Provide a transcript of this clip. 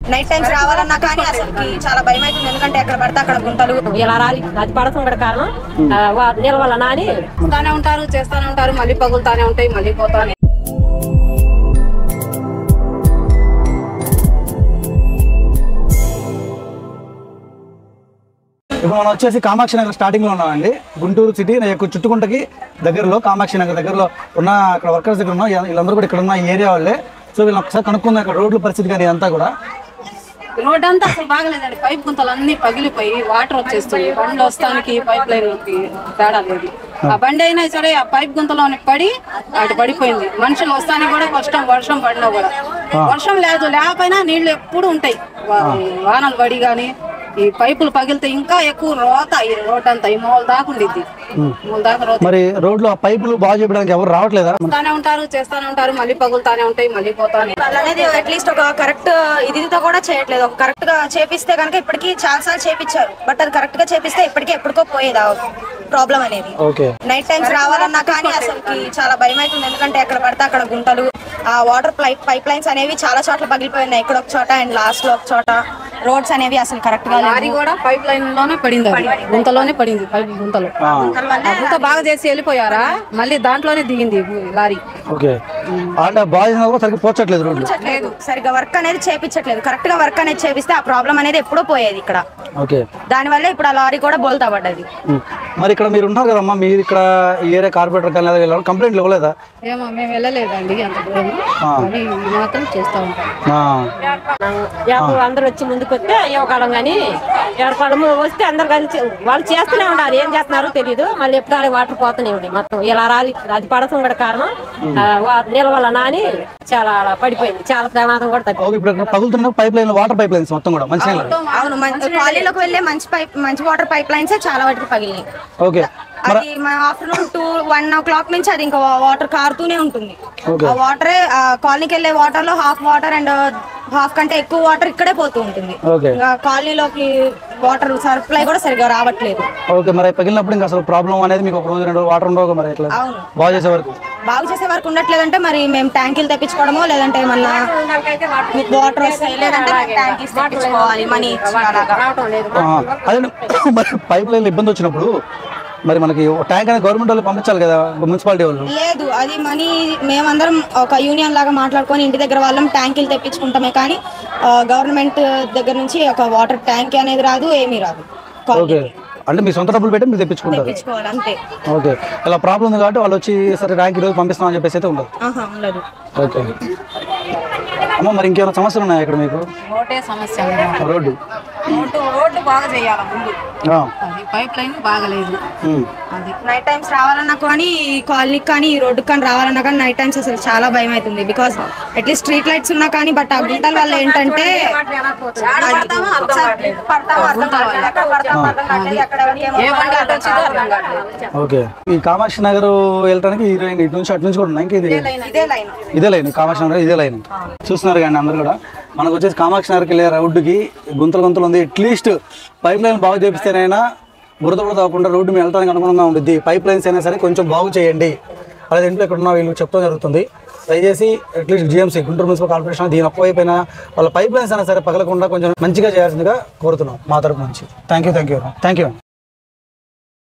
Night times రావాలన్నా కానీ అసలుకి చాలా భయం అవుతుంది ఎందుకంటే ఎక్కడ పడితే అక్కడ గుంటలు ఇలా రాలి అది పడతాం కూడా కారణం ఆ, వా- నీళ్ళ వల్ల నాని చేస్తానే ఉంటారు చేస్తానే ఉంటారు మళ్ళీ పగులుతానే ఉంటాయి మళ్ళీ పోతానే ఇప్పుడు మనం వచ్చేసి కామాక్షి నగర్ స్టార్టింగ్ లో ఉన్నామండి గుంటూరు సిటీ యొక్క చుట్టుకుంటకి దగ్గరలో కామాక్షి నగర్ దగ్గరలో ఉన్న అక్కడ వర్కర్స్ దగ్గర ఉన్న వీళ్ళందరూ కూడా ఇక్కడ ఉన్న ఈ ఏరియా వాళ్ళే సో వీళ్ళని ఒకసారి కనుక్కుందాం ఇక్కడ రోడ్ల పరిస్థితి కానీ అంతా కూడా రోడ్ అంతా అసలు బాగలేదండి పైప్ గుంతలు అన్ని పగిలిపోయి వాటర్ వచ్చేస్తుంది బండ్లు వస్తానికి పైప్ లైన్ తేడా లేదు ఆ బండి అయినా సరే ఆ పైప్ గుంతలోని పడి అటు పడిపోయింది మనుషులు వస్తానికి కూడా కష్టం వర్షం పడినా కూడా వర్షం లేదు లేకపోయినా నీళ్లు ఎప్పుడు ఉంటాయి వా- వానలు పడి గాని ఈ పైపులు పగిలితే ఇంకా ఎక్కువ రోత ఈ రోడ్ అంతా ఈ మూల దాకా ఉండిద్ది మూల దాకా రోత మరి రోడ్లు ఆ పైపులు బాగు చేయడానికి ఎవరు రావట్లేదా చేస్తానే ఉంటారు చేస్తానే ఉంటారు మళ్ళీ పగులుతానే ఉంటాయి మళ్ళీ పోతానే వాళ్ళు అనేది అట్లీస్ట్ ఒక కరెక్ట్ ఇదితో కూడా చేయట్లేదు ఒక కరెక్ట్ గా చేపిస్తే కనుక ఇప్పటికీ చాలా సార్లు చేపించారు బట్ అది కరెక్ట్ గా చేపిస్తే ఇప్పటికీ ఎప్పటికో పోయేది ప్రాబ్లం అనేది ఓకే నైట్ టైమ్స్ రావాలన్నా కానీ అసలుకి చాలా భయం అవుతుంది ఎందుకంటే ఎక్కడ పడితే అక్కడ గుంటలు ఆ వాటర్ పైప్ పైప్ లైన్స్ అనేవి చాలా చోట్ల పగిలిపోయినాయి ఇక్కడ ఒక చోట అండ్ లాస్ట్ లో ఒక చోట రోడ్స్ అనేవి అసలు కరెక్ట్ గా లారీ లేవు కూడా పైప్ లైన్ లోనే పడింది అది గుంతలోనే పడింది పైప్ గుంతలో ఆ, ఆ గుంత బాగా చేసి వెళ్ళిపోయారా మళ్ళీ దాంట్లోనే దిగింది లారీ ఓకే అంటే బాగు చేసినా కూడా సరిగ్గా పోచట్లేదు రోడ్లు లేదు సరిగ్గా వర్క్ అనేది చేపించట్లేదు కరెక్ట్ గా వర్క్ అనేది చేపిస్తే ఆ ప్రాబ్లం అనేది ఎప్పుడో పోయేది ఇక్కడ ఓకే దానివల్ల ఇప్పుడు ఆ లారీ కూడా బోల్తా పడ్డది ఉమ్. మరి ఇక్కడ మీరు ఉంటారు కదమ్మా మీరు ఇక్కడ ఈ ఏరియా కార్పొరేటర్ కానీ లేదా వీళ్ళని కంప్లైంట్లు ఇవ్వలేదా ఏమో మేము వెళ్ళలేదండి అంత దూరం ఆ. అది మాత్రం చేస్తా ఉంటాం ఆ, ఎవరు అందరూ వచ్చి ముందుకు వస్తే ఇవ్వగలం కానీ ఎవరికాలము వస్తే అందరు కలిసి వాళ్ళు చేస్తూనే ఉండాలి ఏం చేస్తున్నారో తెలియదు మళ్ళీ ఎప్పుడు వాటర్ పోతూనే ఉంది మొత్తం ఇలా రాలి అది పడతాం కూడా కారణం ఆ, వా- నీళ్ళ వల్ల నాని చాలా అలా పడిపోయింది చాలా ప్రమాదం కూడా తగ్గింది ఓకే ఇప్పుడు ఇక్కడ పగులుతున్న pipeline water pipelines మొత్తం కూడా మంచి అవును మంచి కాలనీలోకి వెళ్ళే మంచి పైప్ మంచి వాటర్ పైప్ లైన్స్ చాలా వాటికి పగిలినాయి ఓకే అది afternoon two one o'clock నుంచి అది ఇంకా వాటర్ కారుతూనే ఉంటుంది Okay. ఆ వాటరే కాలనీకి వెళ్ళే వాటర్ లో హాఫ్ వాటర్ అండ్ హాఫ్ కంటే ఎక్కువ వాటర్ ఇక్కడే పోతూ ఉంటుంది ఓకే ఇంకా కాలనీలోకి వాటర్ సప్లై కూడా సరిగా రావట్లేదు ఓకే మరి పగిలినప్పుడు ఇంకా అసలు ప్రాబ్లం అనేది మీకు ఒక రోజు రెండు రోజులు వాటర్ ఉండవు మరి ఎట్లా అవును బాగు చేసే వరకు బాగు చేసే వరకు ఉండట్లేదంటే మరి మేము ట్యాంకీలు తెప్పించుకోవడమో లేదంటే ఏమన్నా మీకు వాటర్ వస్తాయి లేదంటే ట్యాంకీస్ తెప్పించుకోవాలి మనీ ఇచ్చి అలాగా రావటం లేదు ఆ, అదే మరి పైప్ లైన్ ఇబ్బంది వచ్చినప్పుడు మరి మనకి ట్యాంక్ అనేది గవర్నమెంట్ వాళ్ళు పంపించాలి కదా మున్సిపాలిటీ వాళ్ళు లేదు అది మనీ మేమందరం ఒక యూనియన్ లాగా మాట్లాడుకొని ఇంటి దగ్గర వాళ్ళం ట్యాంకీలు తెప్పించుకుంటామే కానీ గవర్నమెంట్ దగ్గర నుంచి ఒక వాటర్ ట్యాంక్ అనేది రాదు ఏమీ రాదు ఓకే అంటే మీ సొంత డబ్బులు పెట్టి మీరు తెప్పించుకుంటారు తెప్పించుకోవాలి అంతే ఓకే ఇలా ప్రాబ్లం ఉంది కాబట్టి వాళ్ళు వచ్చి సరే ట్యాంక్ ఈరోజు పంపిస్తామని చెప్పేసి అయితే ఉండదు ఆహా ఉండదు ఓకే అమ్మ మరి ఇంకేమైనా సమస్యలు ఉన్నాయా ఇక్కడ మీకు రోడ్డే సమస్య ఉంది. రోడ్డు రోడ్డు రోడ్డు బాగా చేయాలి ముందు ఆ, అది పైప్ లైన్ బాగలేదు ఉమ్. అది నైట్ టైమ్స్ రావాలన్నా కానీ ఈ కాలనీకి కానీ ఈ రోడ్డుకి కానీ రావాలన్నా కానీ నైట్ టైమ్స్ అసలు చాలా భయం అవుతుంది బికాస్ అట్లీస్ట్ స్ట్రీట్ లైట్స్ ఉన్నా కానీ బట్ ఆ గుంటల వల్ల ఏంటంటే ఒకసారి పడతామో అర్థం కావట్లేదు. ఎక్కడ పడతామో అర్థం కావట్లేదు. ఎక్కడ ఎవరికేమో ఏ బండి అటు వచ్చిందో అర్థం కావట్లేదు ఓకే ఈ కామాక్షి నగర్ వెళ్ళడానికి ఈ లైన్ ఇటు నుంచి అటు నుంచి కూడా ఉన్నాయి ఇంకా ఇది ఇదే లైన్ ఇదే లైన్ కామాక్షి నగర్ ఇదే లైన్ చూస్తున్నారు కానీ అందరు కూడా మనకు వచ్చేసి కామాక్షి నగర్కి వెళ్ళే రోడ్డుకి గుంతలు గుంతలు ఉంది అట్లీస్ట్ పైప్ లైన్ బాగు చేపిస్తేనైనా బురద బురద అవ్వకుండా రోడ్డు మీద వెళ్ళడానికి అనుగుణంగా ఉంటుంది పైప్ లైన్స్ అయినా సరే కొంచెం బాగు చేయండి అలాగే ఇంట్లో ఇక్కడ ఉన్న వీళ్ళు చెప్తాం జరుగుతుంది దయచేసి at least GMC Guntur municipal corporation దీని ఒక్కవైపు అయినా వాళ్ళ పైప్ లైన్స్ అయినా సరే పగలకుండా కొంచెం మంచిగా చేయాల్సిందిగా కోరుతున్నాం మా తరపు నుంచి thank you thank you thank you